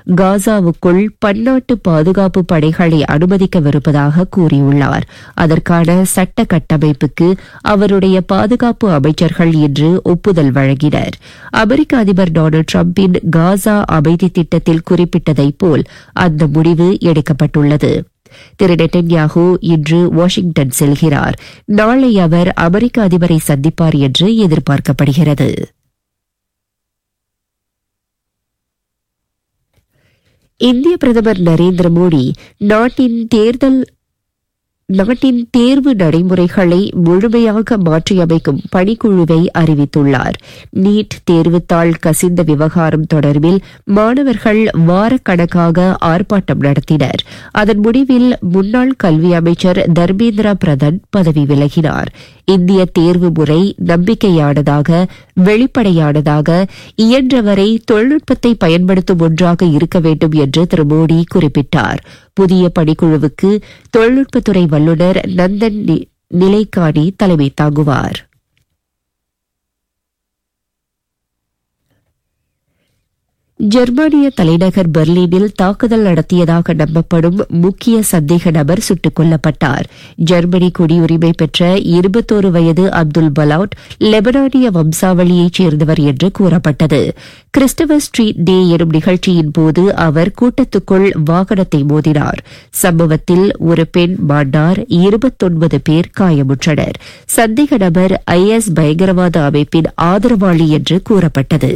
காசாவுக்குள் பன்னாட்டு பாதுகாப்பு படைகளை அனுமதிக்கவிருப்பதாக கூறியுள்ளார் அதற்கான சட்ட கட்டமைப்புக்கு அவருடைய பாதுகாப்பு அமைச்சர்கள் இன்று ஒப்புதல் வழங்கினர் அமெரிக்க அதிபர் டொனால்டு டிரம்பின் காசா அமைதி திட்டத்தில் குறிப்பிட்டதைப் போல் அந்த முடிவு எடுக்கப்பட்டுள்ளது திரு நெட்டன்யாகு இன்று வாஷிங்டன் செல்கிறார் நாளை அவர் அமெரிக்க அதிபரை சந்திப்பார் என்று எதிர்பார்க்கப்படுகிறது இந்திய பிரதமர் நரேந்திர மோடி நாட்டின் தேர்தல் நாட்டின் தேர்வு நடைமுறைகளை முழுமையாக மாற்றியமைக்கும் பணிக்குழுவை அறிவித்துள்ளார் நீட் தேர்வுத்தாள் கசிந்த விவகாரம் தொடர்பில் மாணவர்கள் வாரக்கணக்காக ஆர்ப்பாட்டம் நடத்தினர் அதன் முடிவில் முன்னாள் கல்வி அமைச்சர் தர்மேந்திர பிரதான் பதவி விலகினார் இந்திய தேர்வு முறை நம்பிக்கையானதாக வெளிப்படையானதாக இயன்றவரை தொழில்நுட்பத்தை பயன்படுத்தும் ஒன்றாக இருக்க வேண்டும் என்று திரு மோடி குறிப்பிட்டார் புதிய பணிக்குழுவுக்கு தொழில்நுட்பத்துறை வல்லுநர் நந்தன் நிலைக்காணி தலைமை தாங்குவார் ஜெர்மானிய தலைநகர் பெர்லினில் தாக்குதல் நடத்தியதாக நம்பப்படும் முக்கிய சந்தேக நபர் சுட்டுக் கொல்லப்பட்டார் ஜெர்மனி குடியுரிமை பெற்ற இருபத்தோரு வயது அப்துல் பலவுட் லெபனானிய வம்சாவளியைச் சேர்ந்தவர் என்று கூறப்பட்டது கிறிஸ்டவர் ஸ்ட்ரீட் டே எனும் நிகழ்ச்சியின் போது அவர் கூட்டத்துக்குள் வாகனத்தை மோதினார் சம்பவத்தில் ஒரு பெண் மாண்டார் இருபத்தொன்பது பேர் காயமுற்றனர் சந்தேக நபர் ஐஎஸ் பயங்கரவாத அமைப்பின் ஆதரவாளி என்று கூறப்பட்டது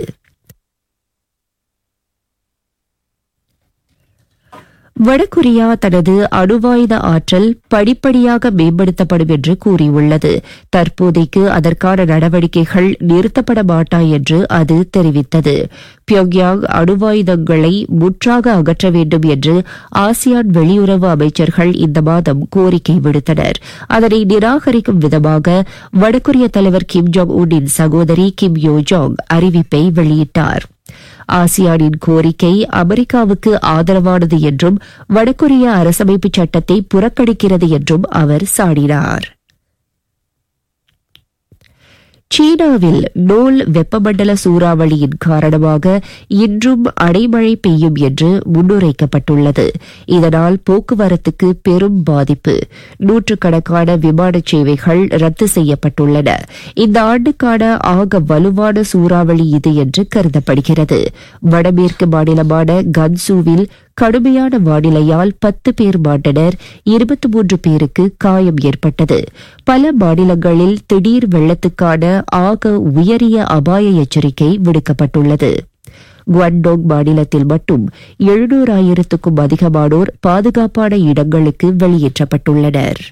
வடகொரியா தனது அணுவாயுத ஆற்றல் படிப்படியாக மேம்படுத்தப்படும் என்று கூறியுள்ளது தற்போதைக்கு அதற்கான நடவடிக்கைகள் நிறுத்தப்பட மாட்டா என்று அது தெரிவித்தது பியோங்யாங் அணுவாயுதங்களை முற்றாக அகற்ற வேண்டும் என்று ஆசியான் வெளியுறவு அமைச்சர்கள் இந்த மாதம் கோரிக்கை விடுத்தனர் அதனை நிராகரிக்கும் விதமாக வடகொரிய தலைவர் கிம் ஜோங் உன்னின் சகோதரி கிம் யோ ஜோங் அறிவிப்பை வெளியிட்டார் ஆசியானின் கோரிக்கை அமெரிக்காவுக்கு ஆதரவானது என்றும் வடகொரிய அரசமைப்பு சட்டத்தை புறக்கணிக்கிறது என்றும் அவர் சாடினார் சீனாவில் நோல் வெப்பமண்டல சூறாவளியின் காரணமாக இன்றும் அடைமழை பெய்யும் என்று முன்னுரைக்கப்பட்டுள்ளது இதனால் போக்குவரத்துக்கு பெரும் பாதிப்பு நூற்றுக்கணக்கான விமான சேவைகள் ரத்து செய்யப்பட்டுள்ளன இந்த ஆண்டுக்கான ஆக வலுவான சூறாவளி இது என்று கருதப்படுகிறது வடமேற்கு மாநிலமான கன்சூவில் கடுமையான வானிலையால் பத்து பேர் மாண்டனர் இருபத்தி மூன்று பேருக்கு காயம் ஏற்பட்டது பல மாநிலங்களில் திடீர் வெள்ளத்துக்கான ஆக உயரிய அபாய எச்சரிக்கை விடுக்கப்பட்டுள்ளது குவாண்டோங் மாநிலத்தில் மட்டும் எழுநூறாயிரத்துக்கும் அதிகமானோர் பாதுகாப்பான இடங்களுக்கு வெளியேற்றப்பட்டுள்ளனர்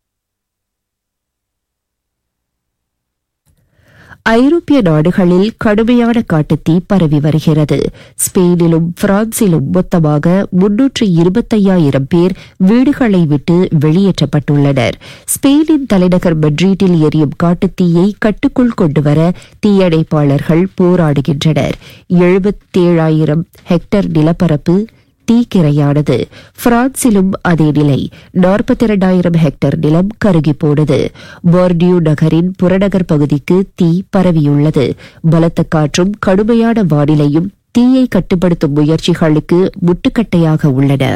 ஐரோப்பிய நாடுகளில் கடுமையான காட்டுத்தீ பரவி வருகிறது ஸ்பெயினிலும் பிரான்சிலும் மொத்தமாக முன்னூற்று இருபத்தையாயிரம் பேர் வீடுகளை விட்டு வெளியேற்றப்பட்டுள்ளனர் ஸ்பெயினின் தலைநகர் மெட்ரீட்டில் எரியும் காட்டுத்தீயை கட்டுக்குள் கொண்டுவர தீயணைப்பாளர்கள் போராடுகின்றனர் எழுபத்தேழாயிரம் ஹெக்டர் நிலப்பரப்பு தீக்கிரையானது பிரான்சிலும் அதே நிலை நாற்பத்தி இரண்டாயிரம் ஹெக்டேர் நிலம் கருகி போனது போர்டியூ நகரின் புறநகர் பகுதிக்கு தீ பரவியுள்ளது பலத்த காற்றும் கடுமையான வானிலையும் தீயை கட்டுப்படுத்தும் முயற்சிகளுக்கு முட்டுக்கட்டையாக உள்ளன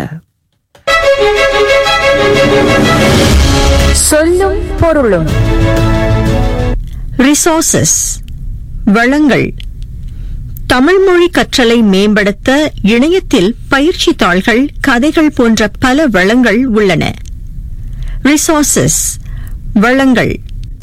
சொல்லும் பொருளும் ரிசோர்சஸ் வளங்கள் தமிழ் மொழி கற்றலை மேம்படுத்த இணையத்தில் பயிற்சி தாள்கள் கதைகள் போன்ற பல வளங்கள் உள்ளன ரிசோர்சஸ் வளங்கள்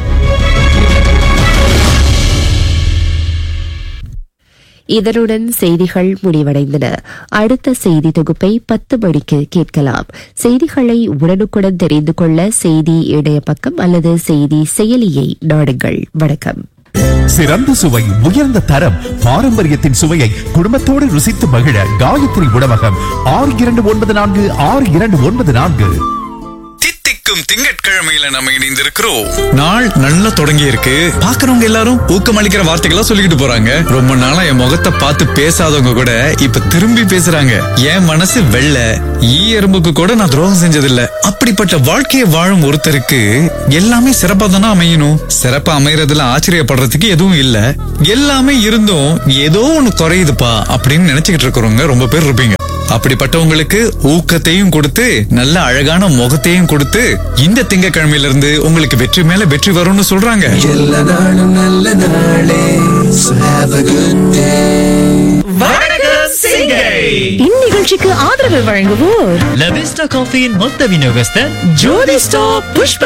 இதனுடன் செய்திகள் முடிவடைந்தன அடுத்த செய்தி தொகுப்பை பத்து மணிக்கு கேட்கலாம் செய்திகளை உடனுக்குடன் தெரிந்து கொள்ள செய்தி இணைய பக்கம் அல்லது செய்தி செயலியை நாடுங்கள் வணக்கம் சிறந்த சுவை உயர்ந்த தரம் பாரம்பரியத்தின் சுவையை குடும்பத்தோடு ருசித்து மகிழ காயத்ரி உணவகம் ஆறு இரண்டு ஒன்பது நான்கு ஆறு இரண்டு ஒன்பது நான்கு தித்திக்கும் திங்கட்கிழமையில நம்ம இணைந்திருக்கிறோம் நாள் நல்லா தொடங்கி இருக்கு பாக்குறவங்க எல்லாரும் ஊக்கமளிக்கிற வார்த்தைகளா சொல்லிக்கிட்டு போறாங்க ரொம்ப நாளா என் முகத்தை பார்த்து பேசாதவங்க கூட இப்ப திரும்பி பேசுறாங்க என் மனசு வெள்ள ஈ எறும்புக்கு கூட நான் துரோகம் செஞ்சதில்ல அப்படிப்பட்ட வாழ்க்கையை வாழும் ஒருத்தருக்கு எல்லாமே சிறப்பா தானே அமையணும் சிறப்பா அமையறதுல ஆச்சரியப்படுறதுக்கு எதுவும் இல்ல எல்லாமே இருந்தும் ஏதோ ஒண்ணு குறையுதுப்பா அப்படின்னு நினைச்சுக்கிட்டு இருக்கிறவங்க ரொம்ப பேர் இருப்பீங்க அப்படிப்பட்டவங்களுக்கு ஊக்கத்தையும் கொடுத்து நல்ல அழகான முகத்தையும் கொடுத்து இந்த திங்கட்கிழமையில இருந்து உங்களுக்கு வெற்றி மேல வெற்றி வரும்னு சொல்றாங்க எல்லா நாளும் நல்ல நாளே So have a good day இந்நிகழ்ச்சிக்கு ஆதரவு வழங்குவோர் லவிஸ்டா காஃபியின் மொத்த விநியோகஸ்தர் ஜோதி ஸ்டாப் புஷ்ப